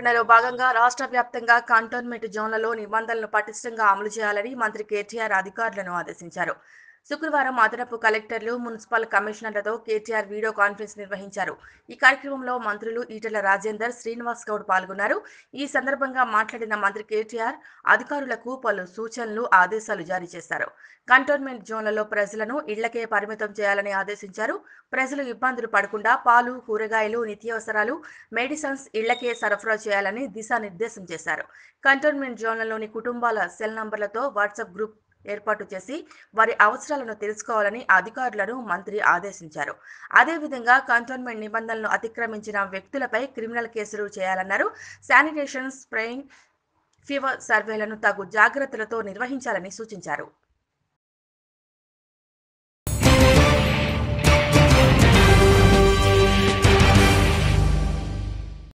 నియంత్రణలో భాగంగా రాష్ట్ర వ్యాప్తంగా కంటోన్మెంట్ జోన్లలో నిబంధనలను పటిష్టంగా అమలు చేయాలని మంత్రి కేటీఆర్ అధికారులను ఆదేశించారు శుక్రవారం అదనపు కలెక్టర్లు మున్సిపల్ కమిషనర్లతో కేటీఆర్ వీడియో కాన్ఫరెన్స్ నిర్వహించారు ఈ కార్యక్రమంలో మంత్రులు ఈటెల రాజేందర్ శ్రీనివాస్ గౌడ్ పాల్గొన్నారు ఈ సందర్భంగా మాట్లాడిన మంత్రి కేటీఆర్ అధికారులకు పలు సూచనలు ఆదేశాలు జారీ చేశారు కంటోన్మెంట్ జోన్లలో ప్రజలను ఇళ్లకే పరిమితం చేయాలని ఆదేశించారు ప్రజలు ఇబ్బందులు పడకుండా పాలు కూరగాయలు నిత్యావసరాలు మెడిసిన్స్ ఇళ్లకే సరఫరా చేయాలని దిశానిర్దేశం చేశారు కంటోన్మెంట్ జోన్లలోని కుటుంబాల సెల్ నంబర్లతో వాట్సాప్ గ్రూప్ ఏర్పాటు చేసి వారి అవసరాలను తెలుసుకోవాలని అధికారులను మంత్రి ఆదేశించారు అదేవిధంగా కంటోన్మెంట్ నిబంధనలను అతిక్రమించిన వ్యక్తులపై క్రిమినల్ కేసులు చేయాలన్నారు శానిటేషన్ స్ప్రేయింగ్ ఫీవర్ సర్వేలను తగు జాగ్రత్తలతో నిర్వహించాలని సూచించారు